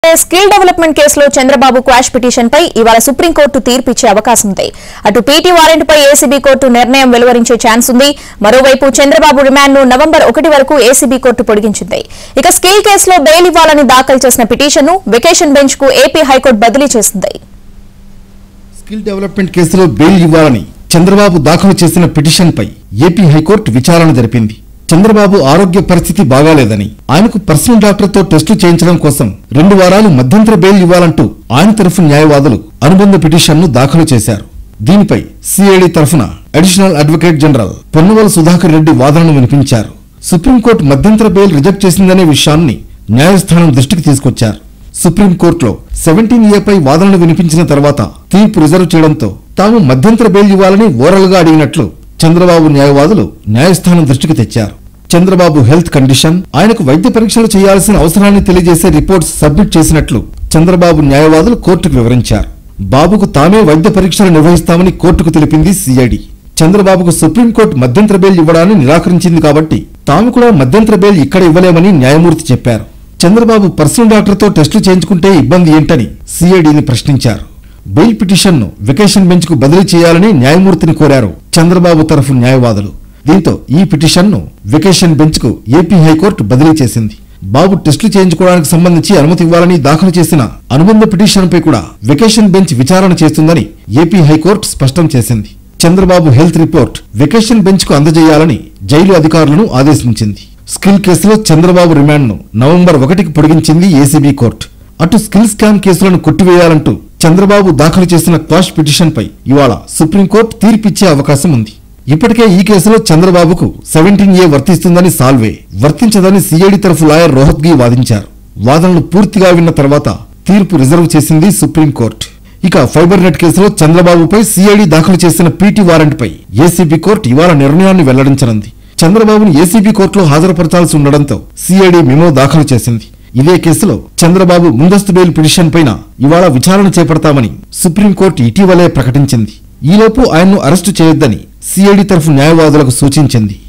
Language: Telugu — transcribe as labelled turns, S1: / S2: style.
S1: స్కిల్ డెవలప్మెంట్ కేసులో చంద్రబాబు క్వాష్ పిటిషన్ పై ఇవాళ సుప్రీంకోర్టు తీర్పు ఇచ్చే అవకాశం ఉంది అటు పీటీ వారెంట్ పై ఏసీబీ కోర్టు నిర్ణయం వెలువరించే ఛాన్స్ ఉంది మరోవైపు చంద్రబాబు రిమాండ్ ను నవంబర్ ఒకటి వరకు ఏసీబీ కోర్టు పొడిగించింది ఇక స్కిల్ కేసులో బెయిల్ ఇవ్వాలని దాఖలు చేసిన పిటిషన్ ను వెకేషన్ బెంచ్ కు ఏపీ హైకోర్టు బదిలీ చేసింది
S2: స్కిల్ డెవలప్మెంట్ కేసులో బెయిల్ ఇవ్వాలని చంద్రబాబు దాఖలు చేసిన పిటిషన్పై ఏపీ హైకోర్టు విచారణ జరిపింది చంద్రబాబు ఆరోగ్య పరిస్థితి బాగాలేదని ఆయనకు పర్సనల్ డాక్టర్తో టెస్టులు చేయించడం కోసం రెండు వారాలు మధ్యంతర బెయిల్ ఇవ్వాలంటూ ఆయన తరఫు న్యాయవాదులు అనుబంధ పిటిషన్ను దాఖలు చేశారు దీనిపై సిఐడి తరఫున additional advocate general Ponnavolu Sudhakar Reddy వాదనను వినిపించారు సుప్రీంకోర్టు మధ్యంతర బెయిల్ రిజెక్ట్ చేసిందనే విషయాన్ని న్యాయస్థానం దృష్టికి తీసుకొచ్చారు సుప్రీంకోర్టులో సెవెంటీన్ ఏపై వాదనలు వినిపించిన తర్వాత తీర్పు రిజర్వ్ చేయడంతో తాము మధ్యంతర బెయిల్ ఇవ్వాలని ఓరల్ గా అడిగినట్లు చంద్రబాబు న్యాయవాదులు న్యాయస్థానం దృష్టికి తెచ్చారు చంద్రబాబు హెల్త్ కండిషన్ ఆయనకు వైద్య పరీక్షలు చేయాల్సిన అవసరాన్ని తెలియజేసే రిపోర్ట్స్ సబ్మిట్ చేసినట్లు చంద్రబాబు న్యాయవాదులు కోర్టుకు వివరించారు బాబుకు తామే వైద్య పరీక్షలు నిర్వహిస్తామని కోర్టుకు తెలిపింది సిఐడి చంద్రబాబుకు సుప్రీంకోర్టు మధ్యంతర బెయిల్ ఇవ్వడాన్ని నిరాకరించింది కాబట్టి తాము కూడా మధ్యంతర బెయిల్ ఇక్కడ ఇవ్వలేమని న్యాయమూర్తి చెప్పారు చంద్రబాబు పర్సనల్ డాక్టర్తో టెస్టులు చేయించుకుంటే ఇబ్బంది ఏంటని సిఐడిని ప్రశ్నించారు బెయిల్ పిటిషన్ను వెకేషన్ బెంచ్కు బదిలీ చేయాలని న్యాయమూర్తిని కోరారు చంద్రబాబు తరఫు న్యాయవాదులు దీంతో ఈ పిటిషన్ను వెకేషన్ బెంచ్కు ఏపీ హైకోర్టు బదిలీ చేసింది బాబు టెస్టులు చేయించుకోవడానికి సంబంధించి అనుమతి ఇవ్వాలని దాఖలు చేసిన అనుబంధ పిటిషన్పై కూడా వెకేషన్ బెంచ్ విచారణ చేస్తుందని ఏపీ హైకోర్టు స్పష్టం చేసింది Chandrababu health report vacation bench కు అందజేయాలని జైలు అధికారులను ఆదేశించింది స్కిల్ కేసులో చంద్రబాబు రిమాండ్ను నవంబర్ ఒకటికి పొడిగించింది ఏసీబీ కోర్టు అటు స్కిల్ స్కామ్ కేసులను కొట్టివేయాలంటూ చంద్రబాబు దాఖలు చేసిన క్వాష్ పిటిషన్పై ఇవాళ సుప్రీంకోర్టు తీర్పిచ్చే అవకాశం ఉంది ఇప్పటికే ఈ కేసులో చంద్రబాబుకు సెవెంటీన్ ఏ వర్తిస్తుందని సాల్వే వర్తించదని సిఐడి తరఫు లాయర్ రోహత్గి వాదించారు వాదనలు పూర్తిగా విన్న తర్వాత తీర్పు రిజర్వ్ చేసింది సుప్రీంకోర్టు ఇక ఫైబర్ నెట్ కేసులో చంద్రబాబుపై సిఐడి దాఖలు చేసిన పీటీ వారెంట్పై ఏసీబీ కోర్టు ఇవాళ నిర్ణయాన్ని వెల్లడించనుంది చంద్రబాబును ఏసీబీ కోర్టులో హాజరుపరచాల్సి ఉండడంతో సిఐడి మెమో దాఖలు చేసింది ఇదే కేసులో చంద్రబాబు ముందస్తు బెయిల్ పిటిషన్ పైన ఇవాళ విచారణ చేపడతామని సుప్రీంకోర్టు ఇటీవలే ప్రకటించింది ఈలోపు ఆయన్ను అరెస్టు చేయొద్దని సిఐడి తరఫు న్యాయవాదులకు సూచించింది